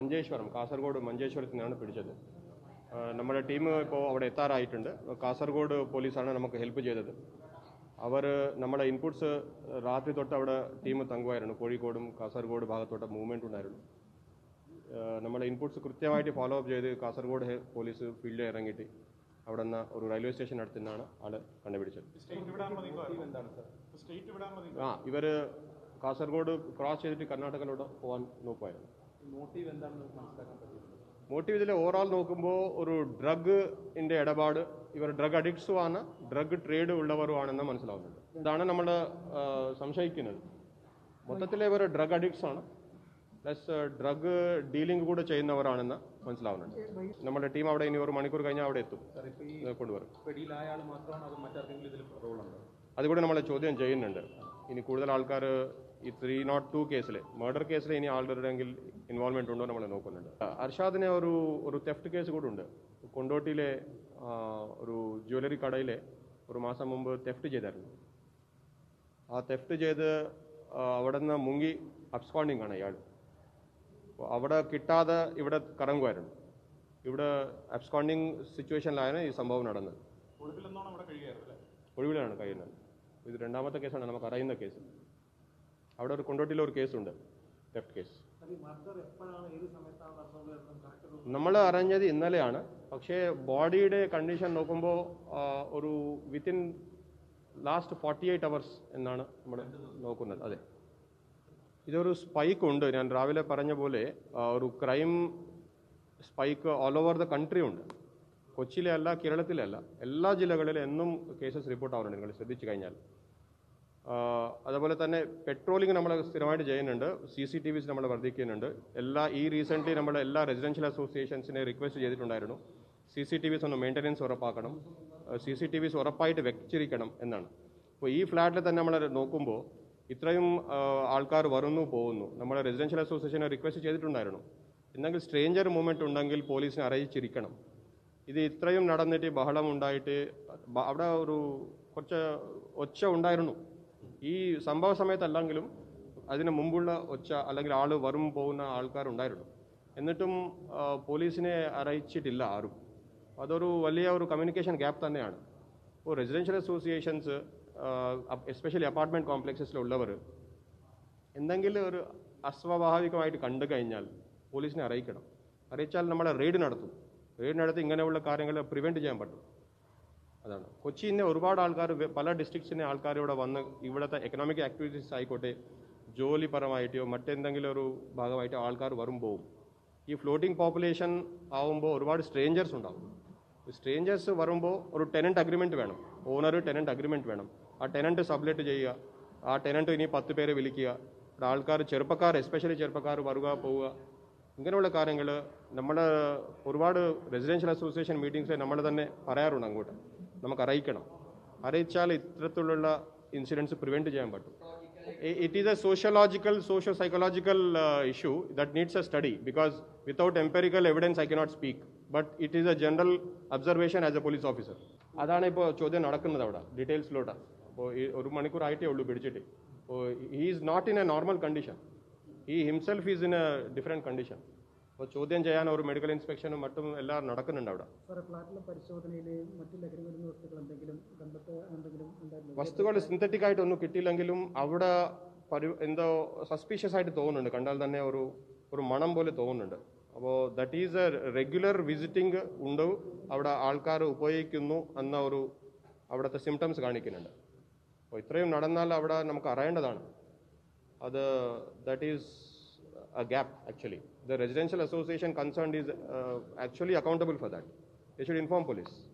മഞ്ചേശ്വരം കാസർഗോഡ് മഞ്ചേശ്വരത്തിൽ നിന്നാണ് പിടിച്ചത് ആ, നമ്മുടെ ടീം ഇപ്പോൾ അവിടെ എത്താറായിട്ടുണ്ട് കാസർഗോഡ് പോലീസാണ് നമുക്ക് ഹെൽപ്പ് ചെയ്തത് അവർ നമ്മുടെ ഇൻപുട്സ് രാത്രി തൊട്ട് അവിടെ ടീം തങ്ങുമായിരുന്നു കോഴിക്കോടും കാസർഗോഡ് ഭാഗത്തോട്ട് മൂവ്മെൻറ്റ് ഉണ്ടായിരുന്നു ആ, നമ്മുടെ ഇൻപുട്സ് കൃത്യമായിട്ട് ഫോളോ അപ്പ് ചെയ്ത് കാസർഗോഡ് ഹെ- പോലീസ് ഫീൽഡിൽ ഇറങ്ങിയിട്ട് അവിടെ നിന്ന് ഒരു റെയിൽവേ സ്റ്റേഷൻ അടുത്ത് നിന്നാണ് ആളെ കണ്ടുപിടിച്ചത് സ്റ്റേറ്റ് വിടാനുള്ള നീക്കമായിരുന്നു എന്താണ് സാർ സ്റ്റേറ്റ് വിടാനുള്ള നീക്കം ആ ഇവർ കാസർഗോഡ് ക്രോസ് ചെയ്തിട്ട് കർണാടകയിലൂടെ പോകാൻ നോക്കുമായിരുന്നു മോട്ടീവ് എന്താണെന്ന് മനസ്സിലാക്കാൻ പറ്റിയിട്ടുണ്ട് മോട്ടീവ് ഇതിൽ ഓവറോൾ നോക്കുമ്പോൾ ഒരു ഡ്രഗിൻ്റെ ഇടപാട് ഇവർ ഡ്രഗ് അഡിക്ട്സും ആണ് ഡ്രഗ് ട്രേഡ് ഉള്ളവരുമാണെന്ന് മനസ്സിലാവുന്നുണ്ട് ഇതാണ് നമ്മൾ സംശയിക്കുന്നത് മൊത്തത്തിൽ ഇവർ ഡ്രഗ് അഡിക്ട്സ് ആണ് പ്ലസ് ഡ്രഗ് ഡീലിംഗ് കൂടെ ചെയ്യുന്നവരാണെന്ന് മനസ്സിലാവുന്നുണ്ട് നമ്മുടെ ടീം അവിടെ ഇനി ഒരു മണിക്കൂർ കഴിഞ്ഞാൽ അവിടെ എത്തും സാർ ഇപ്പോൾ ഈ ഇത് കൊണ്ടുവരും പിടിയിലായ ആൾ മാത്രമാണോ അത് മറ്റാർക്കെങ്കിലും ഇതിൽ റോളുണ്ടോ അതുകൂടെ നമ്മൾ ചോദ്യം ചെയ്യുന്നുണ്ട് ഇനി കൂടുതൽ ആൾക്കാർ ഈ ത്രീ നോട്ട് ടു കേസിൽ മർഡർ കേസിൽ ഇനി ആളുടെയെങ്കിൽ ഇൻവോൾവ്മെന്റ് ഉണ്ടോ നമ്മൾ നോക്കുന്നുണ്ട് അർഷാദിനെ ഒരു ഒരു തെഫ്റ്റ് കേസ് കൂടെ ഉണ്ട് കൊണ്ടോട്ടിയിലെ ആ, ഒരു ജ്വല്ലറി കടയിലെ ഒരു മാസം മുമ്പ് തെഫ്റ്റ് ചെയ്തായിരുന്നു ആ തെഫ്റ്റ് ചെയ്ത് ആ, അവിടെ നിന്ന് മുങ്ങി അബ്സ്കോണ്ടിങ് ആണ് ഇയാൾ അപ്പോൾ അവിടെ കിട്ടാതെ ഇവിടെ കറങ്ങുമായിരുന്നു ഇവിടെ അബ്സ്കോണ്ടിങ് സിറ്റുവേഷനിലാണ് ഈ സംഭവം നടന്നത് ഒടുവിലെന്നാണ് അവിടെ കഴിയുകയായിരുന്നു അല്ലേ ഒഴിവിലാണ് കഴിയുന്നത് ഇത് രണ്ടാമത്തെ കേസാണ് നമുക്ക് അറിയുന്ന കേസ് അവിടെ ഒരു കൊണ്ടോട്ടിയിൽ ഒരു കേസുണ്ട് തെഫ്റ്റ് കേസ് നമ്മൾ അറിഞ്ഞത് ഇന്നലെയാണ് പക്ഷേ ബോഡിയുടെ കണ്ടീഷൻ നോക്കുമ്പോൾ ഒരു within last forty eight hours എന്നാണ് നമ്മൾ നോക്കുന്നത് അതെ ഇതൊരു സ്പൈക്ക് ഉണ്ട് ഞാൻ രാവിലെ പറഞ്ഞ പോലെ ആ, ഒരു crime spike all over the country ഉണ്ട് കൊച്ചിയിലെ അല്ല കേരളത്തിലെ അല്ല എല്ലാ ജില്ലകളിലും എന്നും കേസസ് റിപ്പോർട്ട് ആവുന്നുണ്ട് നിങ്ങൾ ശ്രദ്ധിച്ചു കഴിഞ്ഞാൽ ആ, അതുപോലെ തന്നെ പെട്രോളിംഗ് നമ്മൾ സ്ഥിരമായിട്ട് ചെയ്യുന്നുണ്ട് സി സി ടി വിസ് നമ്മൾ വർദ്ധിക്കുന്നുണ്ട് എല്ലാ ഈ റീസെൻ്റ്ലി നമ്മൾ എല്ലാ റെസിഡൻഷ്യൽ അസോസിയേഷൻസിനെ റിക്വസ്റ്റ് ചെയ്തിട്ടുണ്ടായിരുന്നു സി സി ടി വിസ് ഒന്ന് മെയിൻ്റനൻസ് ഉറപ്പാക്കണം സി സി ടി വിസ് ഉറപ്പായിട്ട് വെച്ചിരിക്കണം എന്നാണ് അപ്പോൾ ഈ ഫ്ലാറ്റിൽ തന്നെ നമ്മൾ നോക്കുമ്പോൾ ഇത്രയും ആൾക്കാർ വരുന്നു പോകുന്നു നമ്മൾ റെസിഡൻഷ്യൽ അസോസിയേഷനെ റിക്വസ്റ്റ് ചെയ്തിട്ടുണ്ടായിരുന്നു എന്തെങ്കിൽ സ്ട്രേഞ്ചർ മൂവ്മെൻറ്റ് ഉണ്ടെങ്കിൽ പോലീസിനെ അറിയിച്ചിരിക്കണം ഇത് ഇത്രയും നടന്നിട്ട് ബഹളം ഉണ്ടായിട്ട് ബ- അവിടെ ഒരു കുറച്ച് ഒച്ച ഉണ്ടായിരുന്നു ഈ സംഭവ സമയത്തല്ലെങ്കിലും അതിന് മുമ്പുള്ള ഒച്ച അല്ലെങ്കിൽ ആൾ വരും പോകുന്ന ആൾക്കാരുണ്ടായിരുന്നു എന്നിട്ടും ആ, പോലീസിനെ അറിയിച്ചിട്ടില്ല ആരും അതൊരു വലിയ ഒരു കമ്മ്യൂണിക്കേഷൻ ഗ്യാപ്പ് തന്നെയാണ് ഇപ്പോൾ റെസിഡൻഷ്യൽ അസോസിയേഷൻസ് എസ്പെഷ്യലി അപ്പാർട്ട്മെൻറ്റ് കോംപ്ലക്സസിലുള്ളവർ എന്തെങ്കിലും ഒരു അസ്വാഭാവികമായിട്ട് കണ്ടു കഴിഞ്ഞാൽ പോലീസിനെ അറിയിക്കണം അറിയിച്ചാൽ നമ്മളെ റെയ്ഡ് നടത്തും റെയ്ഡ് നടത്തി ഇങ്ങനെയുള്ള കാര്യങ്ങൾ പ്രിവെൻറ്റ് ചെയ്യാൻ പറ്റും അതാണ് കൊച്ചിയിൽ നിന്ന് ഒരുപാട് ആൾക്കാർ പല ഡിസ്ട്രിക്ട്സിനെ ആൾക്കാർ ഇവിടെ വന്ന് ഇവിടുത്തെ എക്കണോമിക് ആക്ടിവിറ്റീസ് ആയിക്കോട്ടെ ജോലിപരമായിട്ടോ മറ്റെന്തെങ്കിലും ഒരു ഭാഗമായിട്ടോ ആൾക്കാർ വരും പോവും ഈ ഫ്ലോട്ടിംഗ് പോപ്പുലേഷൻ ആവുമ്പോൾ ഒരുപാട് സ്ട്രേഞ്ചേഴ്സ് ഉണ്ടാവും സ്ട്രേഞ്ചേഴ്സ് വരുമ്പോൾ ഒരു ടെനൻറ്റ് അഗ്രിമെൻറ്റ് വേണം ഓണർ ടെനൻറ്റ് അഗ്രിമെൻറ്റ് വേണം ആ ടെനൻറ്റ് സബ്ലെറ്റ് ചെയ്യുക ആ ടെനൻറ്റ് ഇനി പത്ത് പേരെ വിളിക്കുക ഇവിടെ ആൾക്കാർ ചെറുപ്പക്കാർ എസ്പെഷ്യലി ചെറുപ്പക്കാർ വരിക പോവുക ഇങ്ങനെയുള്ള കാര്യങ്ങൾ നമ്മൾ ഒരുപാട് റെസിഡൻഷ്യൽ അസോസിയേഷൻ മീറ്റിംഗ്സിൽ നമ്മൾ തന്നെ പറയാറുണ്ട് അങ്ങോട്ട് നമുക്ക് അറിയിക്കണം അറിയിച്ചാൽ ഇത്തരത്തിലുള്ള ഇൻസിഡൻസ് പ്രിവെൻറ്റ് ചെയ്യാൻ പറ്റും it is a sociological socio psychological issue that needs a study because without empirical evidence I cannot speak but it is a general observation as a police officer അതാണ് ഇപ്പോൾ ചോദ്യം നടക്കുന്നത് അവിടെ ഡീറ്റെയിൽസിലോട്ട് അപ്പോൾ ഈ ഒരു മണിക്കൂർ ആയിട്ടേ ഉള്ളൂ പിടിച്ചിട്ട് അപ്പോൾ he is not in a normal condition he himself is in a different condition അപ്പോൾ ചോദ്യം ചെയ്യാൻ ഒരു മെഡിക്കൽ ഇൻസ്പെക്ഷനും മറ്റും എല്ലാം നടക്കുന്നുണ്ട് അവിടെ സാറേ ഫ്ലാറ്റിലെ പരിശോധനയിൽ മറ്റു ലഹരി മരുന്ന് വസ്തുക്കൾ എന്തെങ്കിലും കണ്ടെത്തുക എന്തെങ്കിലും ഉണ്ടായിരുന്നു വസ്തുക്കൾ സിന്തറ്റിക് ആയിട്ടൊന്നും കിട്ടിയില്ലെങ്കിലും അവിടെ പരി എന്തോ സസ്പീഷ്യസ് ആയിട്ട് തോന്നുന്നുണ്ട് കണ്ടാൽ തന്നെ ഒരു ഒരു മണം പോലെ തോന്നുന്നുണ്ട് അപ്പോൾ that is a regular visiting ഉണ്ട് അവിടെ ആൾക്കാർ ഉപയോഗിക്കുന്നു എന്ന ഒരു അവിടുത്തെ സിംറ്റംസ് കാണിക്കുന്നുണ്ട് അപ്പോൾ ഇത്രയും നടന്നാൽ അവിടെ നമുക്ക് അറിയേണ്ടതാണ് അത് that is a gap actually the residential association concerned is actually accountable for that they should inform police